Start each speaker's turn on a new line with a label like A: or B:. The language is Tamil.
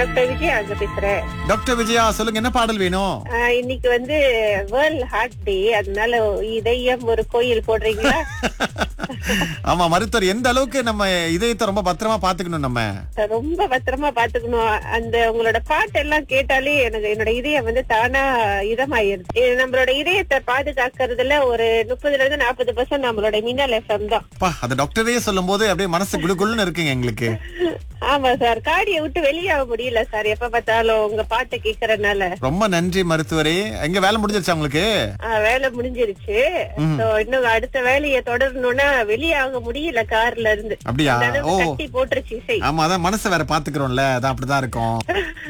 A: டாக்டர் விஜயா அங்க பேசுறேன்
B: டாக்டர் விஜயா சொல்லுங்க என்ன பாடல் வேணும்
A: ஆஹ் இன்னைக்கு வந்து வேர்ல்ட் ஹார்ட் டே அதனால இதயம் ஒரு கோயில் போடுறீங்களா
B: ஆமா மருத்துவர் எந்த அளவுக்கு நம்ம இதயத்தை ரொம்ப பத்திரமா பாத்துக்கணும் நம்ம
A: ரொம்ப பத்திரமா பாத்துக்கணும் அந்த உங்களோட பாட்டு எல்லாம் கேட்டாலே எனக்கு என்னோட இதயம் வந்து தானா இதமாயிருது இது நம்மளோட இதயத்தை பாதுகாக்கிறதுல ஒரு முப்பதுல இருந்து நாற்பது பர்சன்ட் நம்மளோட மின்னல் எஃப்எம் தான்
B: அப்பா அந்த டாக்டரே சொல்லும் போது அப்படியே மனசு குளுகுளுன்னு இருக்குங்க எங்களுக்கு
A: ஆமா சார் காடியை விட்டு வெளியாக முடியல சார் எப்ப பார்த்தாலும் உங்க பாட்டை கேக்குறதுனால
B: ரொம்ப நன்றி மருத்துவரே எங்க வேலை முடிஞ்சிருச்சா உங்களுக்கு
A: ஆஹ் வேலை முடிஞ்சிருச்சு So, இன்னும் அடுத்த வேலையை தொடரணும்னா வெளியாக முடியல கார்ல இருந்து
B: அப்படியா
A: அந்த அளவுக்கு
B: ஓ
A: கட்டி போட்டுருச்சு இசை
B: ஆமா அதான் மனசை வேற பாத்துக்கிறோம்ல அதான் அப்படிதான் இருக்கும்